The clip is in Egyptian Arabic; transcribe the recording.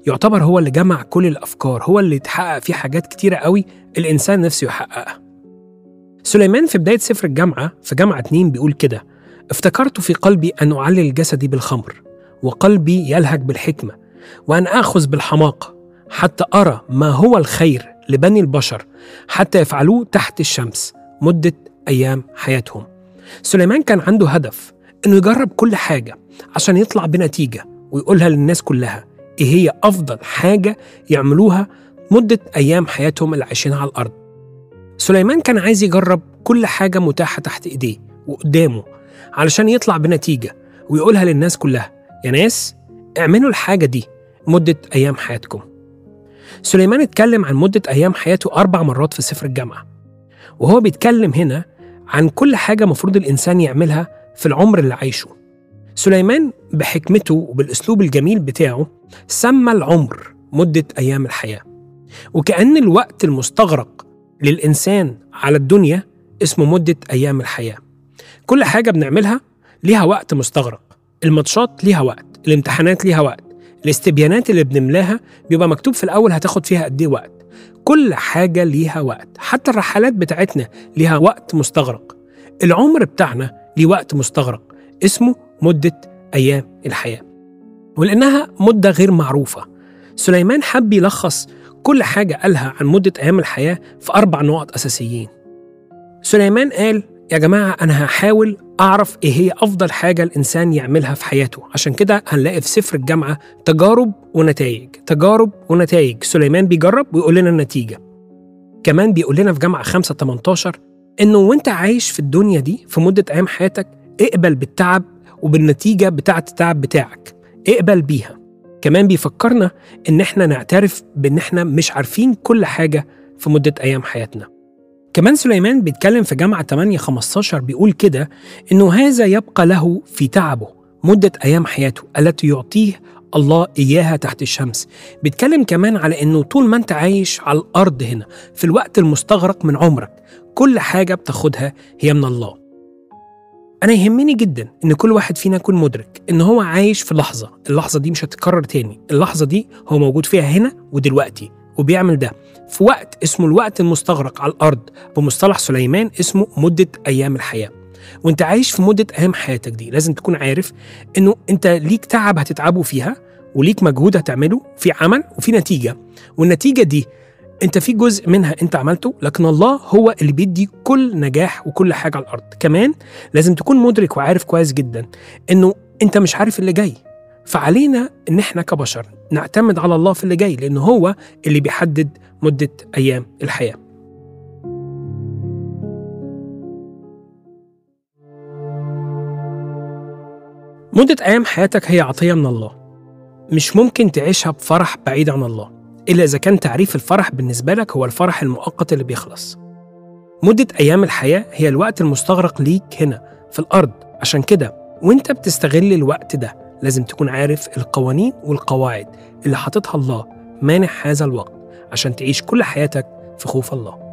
يعتبر هو اللي جمع كل الأفكار هو اللي اتحقق فيه حاجات كتيرة قوي الإنسان نفسه يحققها سليمان في بداية سفر الجامعة في جامعة اتنين بيقول كده افتكرت في قلبي أن أعلل جسدي بالخمر وقلبي يلهج بالحكمة وأن آخذ بالحماقة حتى أرى ما هو الخير لبني البشر حتى يفعلوه تحت الشمس مدة أيام حياتهم سليمان كان عنده هدف إنه يجرب كل حاجة عشان يطلع بنتيجة ويقولها للناس كلها إيه هي أفضل حاجة يعملوها مدة أيام حياتهم اللي عايشينها على الأرض سليمان كان عايز يجرب كل حاجة متاحة تحت إيديه وقدامه علشان يطلع بنتيجة ويقولها للناس كلها يا ناس اعملوا الحاجة دي مدة أيام حياتكم سليمان اتكلم عن مدة أيام حياته أربع مرات في سفر الجامعة وهو بيتكلم هنا عن كل حاجة مفروض الإنسان يعملها في العمر اللي عايشه سليمان بحكمته وبالأسلوب الجميل بتاعه سمى العمر مدة أيام الحياة وكأن الوقت المستغرق للإنسان على الدنيا اسمه مدة أيام الحياة كل حاجة بنعملها ليها وقت مستغرق الماتشات ليها وقت الامتحانات ليها وقت الاستبيانات اللي بنملاها بيبقى مكتوب في الأول هتاخد فيها قد إيه وقت كل حاجة ليها وقت حتى الرحلات بتاعتنا ليها وقت مستغرق العمر بتاعنا ليه وقت مستغرق اسمه مدة أيام الحياة ولأنها مدة غير معروفة سليمان حب يلخص كل حاجة قالها عن مدة أيام الحياة في أربع نقط أساسيين سليمان قال يا جماعة أنا هحاول أعرف إيه هي أفضل حاجة الإنسان يعملها في حياته عشان كده هنلاقي في سفر الجامعة تجارب ونتائج تجارب ونتائج سليمان بيجرب ويقول لنا النتيجة كمان بيقول لنا في جامعة 5 18 إنه وأنت عايش في الدنيا دي في مدة أيام حياتك اقبل بالتعب وبالنتيجة بتاعة التعب بتاعك اقبل بيها كمان بيفكرنا إن إحنا نعترف بإن إحنا مش عارفين كل حاجة في مدة أيام حياتنا كمان سليمان بيتكلم في جامعة 8 15 بيقول كده إنه هذا يبقى له في تعبه مدة أيام حياته التي يعطيه الله إياها تحت الشمس بيتكلم كمان على إنه طول ما أنت عايش على الأرض هنا في الوقت المستغرق من عمرك كل حاجة بتاخدها هي من الله أنا يهمني جدا إن كل واحد فينا يكون مدرك إن هو عايش في لحظة اللحظة دي مش هتتكرر تاني اللحظة دي هو موجود فيها هنا ودلوقتي وبيعمل ده في وقت اسمه الوقت المستغرق على الأرض بمصطلح سليمان اسمه مدة أيام الحياة وانت عايش في مدة أيام حياتك دي لازم تكون عارف إنه أنت ليك تعب هتتعبه فيها وليك مجهود هتعمله في عمل وفي نتيجة والنتيجة دي انت في جزء منها انت عملته لكن الله هو اللي بيدي كل نجاح وكل حاجه على الارض كمان لازم تكون مدرك وعارف كويس جدا انه انت مش عارف اللي جاي فعلينا ان احنا كبشر نعتمد على الله في اللي جاي لانه هو اللي بيحدد مده ايام الحياه مدة أيام حياتك هي عطية من الله مش ممكن تعيشها بفرح بعيد عن الله إلا إذا كان تعريف الفرح بالنسبة لك هو الفرح المؤقت اللي بيخلص مدة أيام الحياة هي الوقت المستغرق ليك هنا في الأرض عشان كده وانت بتستغل الوقت ده لازم تكون عارف القوانين والقواعد اللي حاططها الله مانع هذا الوقت عشان تعيش كل حياتك في خوف الله